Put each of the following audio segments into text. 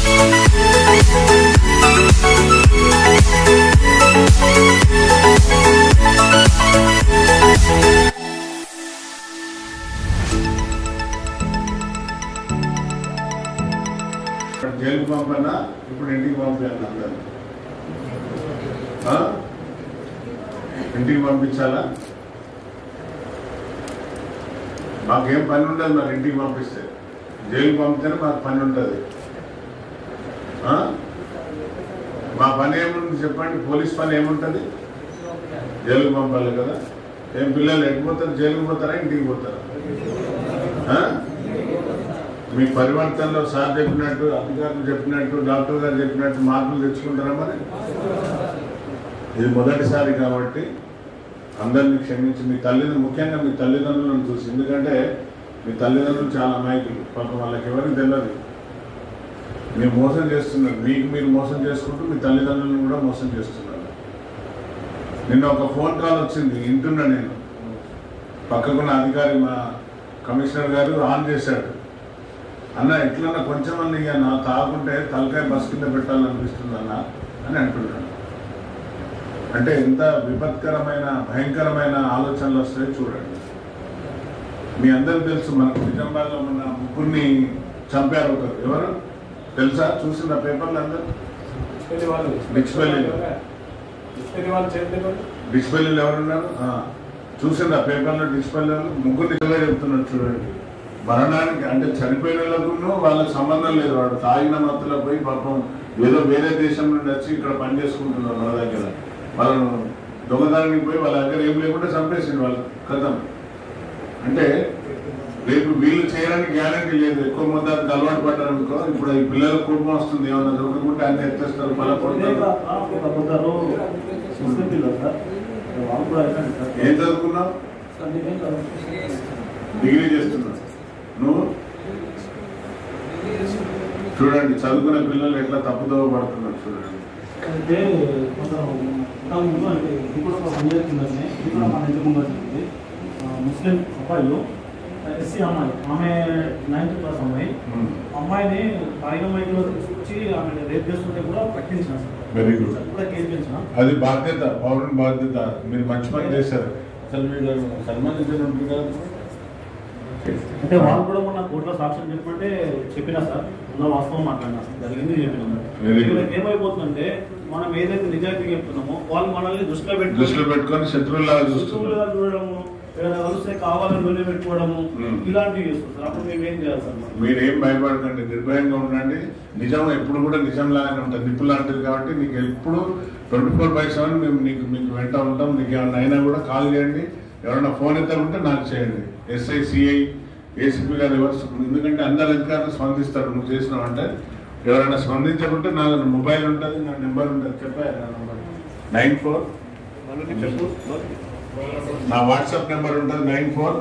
ఇప్పుడు జైలుకి పంపన్నా ఇప్పుడు ఇంటికి పంపాను అందరు ఇంటికి పంపించాలా మాకేం పని ఉండదు మరి ఇంటికి పంపిస్తే జైలుకి పంపితేనే మాకు పని ఉంటుంది ఆ? మా పని ఏముంటుంది చెప్పండి పోలీస్ పని ఏముంటుంది జైలుకి పంపాలి కదా ఏం పిల్లలు ఎట్టిపోతారు జైలుకి పోతారా ఇంటికి పోతారా ఆ? మీ పరివర్తనలో సార్ చెప్పినట్టు అధికారులు చెప్పినట్టు డాక్టర్ గారు చెప్పినట్టు మార్పులు తెచ్చుకుంటారా మరి ఇది మొదటిసారి కాబట్టి అందరినీ క్షమించి మీ తల్లిని ముఖ్యంగా మీ తల్లిదండ్రులను చూసి ఎందుకంటే మీ తల్లిదండ్రులు చాలా అమాయకులు పాపం వాళ్ళకి ఎవరికి తెలియదు మీరు మోసం చేస్తున్నారు మీకు మీరు మోసం చేసుకుంటూ మీ తల్లిదండ్రులను కూడా మోసం చేస్తున్నారు నిన్న ఒక ఫోన్ కాల్ వచ్చింది వింటున్నా నేను పక్కకున్న అధికారి మా కమిషనర్ గారు ఆన్ చేశాడు అన్న ఎట్లన్నా కొంచెం అన్న ఇక నా తాగుంటే తలకాయ బస్ కింద పెట్టాలనిపిస్తుంది అన్న అని అంటున్నాడు అంటే ఎంత విపత్కరమైన భయంకరమైన ఆలోచనలు వస్తాయో చూడండి మీ అందరికి తెలుసు మనకు నిజామాబాద్లో మన ముగ్గురిని చంపారు ఒకరు ఎవరు తెలుసా చూసిన పేపర్లు అందరూ డిస్పెల్లి వాళ్ళు డిస్పెల్లి. డిస్పెల్లి వాళ్ళు చేతిలో డిస్పెల్లీలు ఎవరున్నారు ఆ, చూసింది ఆ పేపర్లో డిస్పెల్లి ముగ్గురు నిజంగా చెప్తున్నారు చూడండి మరణానికి అంటే చనిపోయిన వాళ్ళకును వాళ్ళకి సంబంధం లేదు వాడు తాగిన మత్తులో పోయి పాపం ఏదో వేరే దేశం నుండి వచ్చి ఇక్కడ పని చేసుకుంటున్నారు మన దగ్గర వాళ్ళను దొంగదానికి పోయి వాళ్ళ దగ్గర ఏం లేకుండా చంపేసింది వాళ్ళ కథం అంటే రేపు వీళ్ళు చేయడానికి గ్యారంటీ లేదు ఎక్కువ మొత్తానికి అలవాటు పడ్డారు అనుకో ఇప్పుడు ఈ పిల్లలకు కోపం వస్తుంది ఏమన్నా దొరకకుంటే అన్ని ఎత్తేస్తారు పల కొందరు ముస్లిం పిల్లలు సార్ వాళ్ళు కూడా అయిపోయింది సార్ ఏం చదువుకున్నావు సార్ నేనేం కాదు. డిగ్రీ చేస్తున్నావు నువ్వు చూడండి చదువుకునే పిల్లలు ఎట్లా తప్పుదోవ పడుతున్నారు చూడండి అయితే కొందరు ఇంకా ముందు అంటే ఇది కూడా ఒక వన్ ఇయర్ కిందనే ఇది కూడా మన ఇంటి ముందు వచ్చింది ఆ, ముస్లిం అబ్బాయిలు ఎస్సీ అమ్మాయి ఆమె నైన్త్ క్లాస్ అమ్మాయి ఉమ్. అమ్మాయిని పైన మైక్లో తీసుకొచ్చి ఆమె రేప్ చేస్తుంటే కూడా పట్టించిన సార్ Very good. సార్ కూడా కేసు పెంచిన అది బాధ్యత పౌరుని బాధ్యత మీరు మంచి పని చేశారు అసలు వీళ్ళు సన్మానించని ఉంటుంది కదా అంటే వాళ్ళు కూడా మొన్న కోర్టులో సాక్ష్యం చెప్పమంటే చెప్పినా సార్ ఉన్న వాస్తవం మాట్లాడినా సార్ జరిగింది చెప్పినా Very good. వీళ్ళకి ఏమైపోతుందంటే మనం ఏదైతే నిజాయితీ చెప్తున్నామో వాళ్ళు మనల్ని దృష్టిలో దృష్టిలో పెట్టుకుని పెట్టుకొని శత్రువులాగా చూస్తున్నారు చూస్తులుగా చూడడము ఏదైనా కలిస్తే కావాలని వెళ్ళి పెట్టుకోవడము Hmm. ఇలాంటివి చేస్తారు సార్ అప్పుడు మేము ఏం చేయాలి సార్ మరి? మీరేం భయపడకండి నిర్భయంగా ఉండండి నిజం ఎప్పుడు కూడా నిజం లాగానే ఉంటుంది నిప్పు లాంటిది కాబట్టి నీకు ఎప్పుడు ట్వంటీ ఫోర్ బై సెవెన్ మేము నీకు మీకు వెంట ఉంటాం నీకు ఏమైనా అయినా కూడా కాల్ చేయండి ఎవరైనా ఫోన్ ఎత్తారంటే నాకు చేయండి ఎస్ఐ సిఐ ఏసీపీ గారు ఎవరు ఎందుకంటే అందరు అధికారులు స్పందిస్తారు నువ్వు చేసినావు అంటే ఎవరైనా స్పందించకుంటే నా మొబైల్ ఉంటుంది నా నెంబర్ ఉంటుంది చెప్పారు నా నెంబర్ నైన్ ఫోర్ చెప్పు నా వాట్సాప్ నెంబర్ ఉంటుంది nine four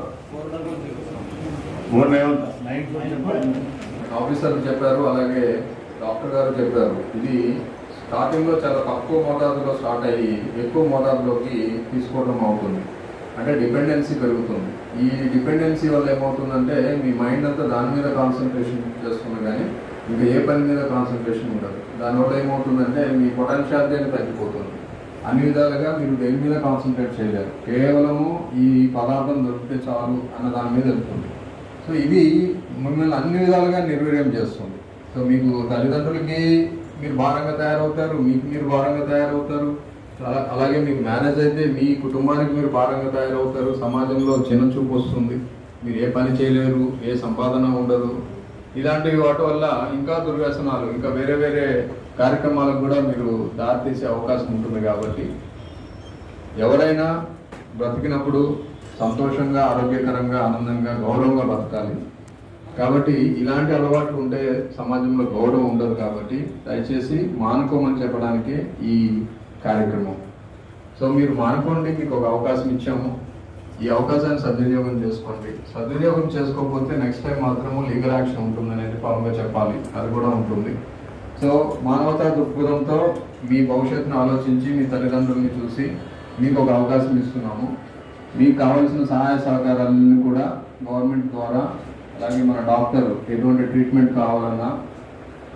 four nine nine four చెప్పాను ఆఫీసర్ చెప్పారు అలాగే డాక్టర్ గారు చెప్పారు ఇది స్టార్టింగ్ లో చాలా తక్కువ మోతాదులో స్టార్ట్ అయ్యి ఎక్కువ మోతాదులోకి తీసుకోవడం అవుతుంది అంటే డిపెండెన్సీ పెరుగుతుంది ఈ డిపెండెన్సీ వల్ల ఏమవుతుందంటే మీ మైండ్ అంతా దాని మీద కాన్సన్ట్రేషన్ చేస్తుంది కానీ ఇంకా ఏ పని మీద కాన్సన్ట్రేషన్ ఉండదు దానివల్ల ఏమవుతుందంటే మీ పొటెన్షియాలిటీ అనేది తగ్గిపోతుంది అన్ని విధాలుగా మీరు దేని మీద కాన్సన్ట్రేట్ చేయలేరు కేవలము ఈ పదార్థం దొరికితే చాలు అన్న దాని మీద వెళ్తుంది సో ఇది మిమ్మల్ని అన్ని విధాలుగా నిర్వీర్యం చేస్తుంది సో మీకు తల్లిదండ్రులకి మీరు భారంగా తయారవుతారు మీకు మీరు భారంగా తయారవుతారు అలా- అలాగే మీకు మేనేజ్ అయితే మీ కుటుంబానికి మీరు భారంగా తయారవుతారు సమాజంలో చిన్న చూపు వస్తుంది మీరు ఏ పని చేయలేరు ఏ సంపాదన ఉండదు ఇలాంటి వాటి వల్ల ఇంకా దుర్వ్యసనాలు ఇంకా వేరే వేరే కార్యక్రమాలకు కూడా మీరు దారితీసే అవకాశం ఉంటుంది కాబట్టి ఎవరైనా బ్రతికినప్పుడు సంతోషంగా ఆరోగ్యకరంగా ఆనందంగా గౌరవంగా బతకాలి కాబట్టి ఇలాంటి అలవాట్లు ఉంటే సమాజంలో గౌరవం ఉండదు కాబట్టి దయచేసి మానుకోమని చెప్పడానికి ఈ కార్యక్రమం సో మీరు మానుకోండి మీకు ఒక అవకాశం ఇచ్చాము ఈ అవకాశాన్ని సద్వినియోగం చేసుకోండి సద్వినియోగం చేసుకోకపోతే నెక్స్ట్ టైం మాత్రము లీగల్ యాక్షన్ ఉంటుంది అనేది పరంగా చెప్పాలి అది కూడా ఉంటుంది సో మానవతా దృక్పథంతో మీ భవిష్యత్తును ఆలోచించి మీ తల్లిదండ్రుల్ని చూసి మీకు ఒక అవకాశం ఇస్తున్నాము మీకు కావాల్సిన సహాయ సహకారాలను కూడా గవర్నమెంట్ ద్వారా అలాగే మన డాక్టర్ ఎటువంటి ట్రీట్మెంట్ కావాలన్నా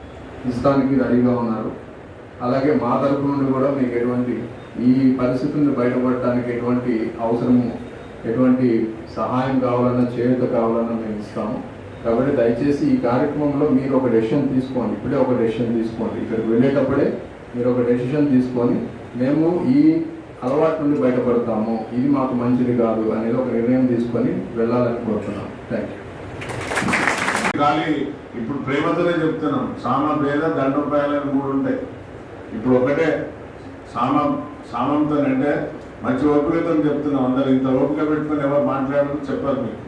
ఇస్తానికి రెడీగా ఉన్నారు అలాగే మా తరపు నుండి కూడా మీకు ఎటువంటి ఈ పరిస్థితులను బయటపడటానికి ఎటువంటి అవసరము ఎటువంటి సహాయం కావాలన్నా చేయూత కావాలన్నా మేము ఇస్తాము కాబట్టి దయచేసి ఈ కార్యక్రమంలో మీరు ఒక డెసిషన్ తీసుకోండి ఇప్పుడే ఒక డెసిషన్ తీసుకోండి ఇక్కడికి వెళ్ళేటప్పుడే మీరు ఒక డెసిషన్ తీసుకొని మేము ఈ అలవాటు నుండి బయటపడతాము ఇది మాకు మంచిది కాదు అనేది ఒక నిర్ణయం తీసుకొని వెళ్ళాలని కోరుతున్నాం థ్యాంక్ యూ గాలి ఇప్పుడు ప్రేమతోనే చెప్తున్నాం సామ భేద దండోపాయాలని మూడు ఉంటాయి ఇప్పుడు ఒకటే సామ సామంతో అంటే మంచి ఓపికతో చెప్తున్నాం అందరు ఇంత ఓపిక పెట్టుకొని ఎవరు మాట్లాడరు చెప్పారు మీకు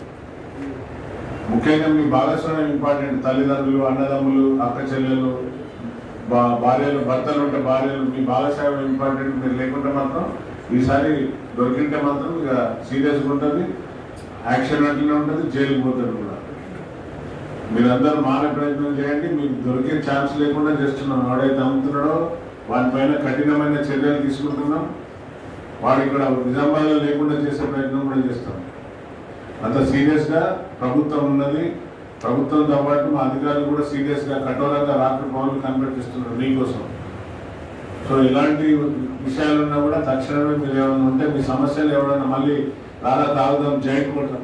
ముఖ్యంగా మీ భాగస్వామ్యం ఇంపార్టెంట్ తల్లిదండ్రులు అన్నదమ్ములు అక్క చెల్లెలు బా- భార్యలు భర్తలు ఉంటే భార్యలు మీ భాగస్వామ్యం ఇంపార్టెంట్ మీరు లేకుంటే మాత్రం ఈసారి దొరికింటే మాత్రం ఇక సీరియస్గా ఉంటుంది యాక్షన్ అట్లనే ఉంటుంది జైలుకి పోతారు కూడా మీరందరూ మానే ప్రయత్నం చేయండి మీకు దొరికే ఛాన్స్ లేకుండా చేస్తున్నాం ఎవడైతే అమ్ముతున్నాడో వాటిపైన కఠినమైన చర్యలు తీసుకుంటున్నాం వాడు ఇక్కడ నిజామాబాద్లో లేకుండా చేసే ప్రయత్నం కూడా చేస్తాం అంత సీరియస్గా ప్రభుత్వం ఉన్నది ప్రభుత్వంతో పాటు మా అధికారులు కూడా సీరియస్గా కఠోరంగా రాత్రి పౌరులు కనిపెట్టిస్తున్నారు మీకోసం సో ఇలాంటి విషయాలు ఉన్నా కూడా తక్షణమే మీరు ఏమైనా ఉంటే మీ సమస్యలు ఎవరైనా మళ్ళీ రాదా తాగుదాం జాయింట్ కొడతాం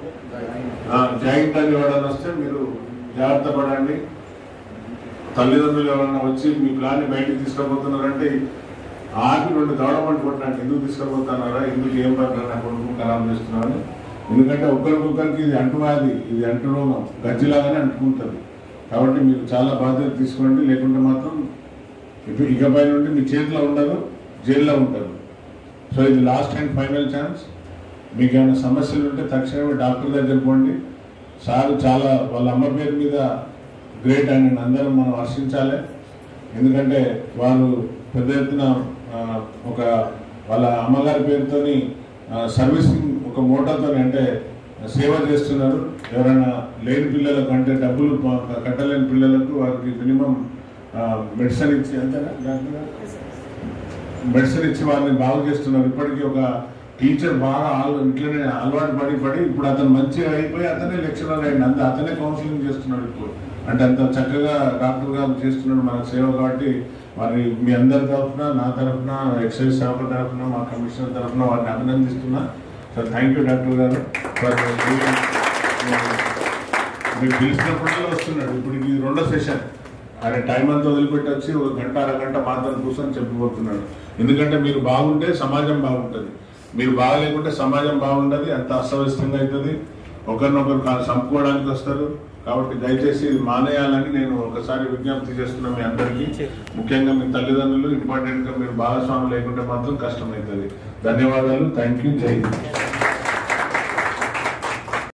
జాయింట్ అని ఎవరైనా వస్తే మీరు జాగ్రత్త పడండి తల్లిదండ్రులు ఎవరైనా వచ్చి మీ ప్లాన్ బయటికి తీసుకుపోతున్నారంటే ఆపి రెండు గవర్నమెంట్ కొట్టండి ఎందుకు తీసుకుపోతున్నారా ఎందుకు ఏం పని నా కొడుకు ఖరాబ్ చేస్తున్నారని ఎందుకంటే ఒకరికొకరికి ఇది అంటువ్యాధి ఇది అంటురోగం గజ్జిలాగానే అంటుకుంటుంది కాబట్టి మీరు చాలా బాధ్యత తీసుకోండి లేకుంటే మాత్రం ఇప్పుడు ఇకపై నుండి మీ చేతిలో ఉండదు జైల్లో ఉంటారు సో ఇది లాస్ట్ అండ్ ఫైనల్ ఛాన్స్ మీకు ఏమైనా సమస్యలు ఉంటే తక్షణమే డాక్టర్ దగ్గర పోండి సార్ చాలా వాళ్ళ అమ్మ పేరు మీద గ్రేట్ అని అందరం మనం హర్షించాలి ఎందుకంటే వారు పెద్ద ఎత్తున ఆ, ఒక వాళ్ళ అమ్మగారి పేరుతోని ఆ, సర్వీసింగ్ ఒక మోటార్తో అంటే సేవ చేస్తున్నారు ఎవరైనా లేని పిల్లలకు అంటే డబ్బులు ప- కట్టలేని పిల్లలకు వారికి మినిమం మెడిసిన్ ఇచ్చి అంతేనా డాక్టర్ గారు? మెడిసిన్ ఇచ్చి వారిని బాగు చేస్తున్నారు ఇప్పటికీ ఒక టీచర్ బాగా ఆల్ ఇట్లనే అలవాటు పడి పడి ఇప్పుడు అతను మంచిగా అయిపోయి అతనే లెక్చరర్ అయింది అంత అతనే కౌన్సిలింగ్ చేస్తున్నాడు ఇప్పుడు అంటే అంత చక్కగా డాక్టర్ గారు చేస్తున్నాడు మన సేవ కాబట్టి మరి మీ అందరి తరఫున నా తరఫున ఎక్సైజ్ శాఖ తరఫున మా కమిషనర్ తరఫున వారిని అభినందిస్తున్నా సార్ థ్యాంక్ యూ డాక్టర్ గారు ఫర్ మీరు పిలిచినప్పుడల్లా వస్తున్నాడు ఇప్పుడు ఇది రెండో సెషన్ ఆయన టైం అంతా వదిలిపెట్టి వచ్చి ఒక గంట అరగంట మాత్రం కూర్చొని చెప్పిపోతున్నాడు ఎందుకంటే మీరు బాగుంటే సమాజం బాగుంటుంది మీరు బాగలేకుంటే సమాజం బాగుండదు అంత అస్తవ్యస్తంగా అవుతుంది ఒకరినొకరు కా- చంపుకోవడానికి వస్తారు కాబట్టి దయచేసి ఇది మానేయాలని నేను ఒకసారి విజ్ఞప్తి చేస్తున్నా మీ అందరికీ ముఖ్యంగా మీ తల్లిదండ్రులు ఇంపార్టెంట్ గా మీరు భాగస్వామి లేకుంటే మాత్రం కష్టమవుతుంది ధన్యవాదాలు థ్యాంక్ యూ జై హింద్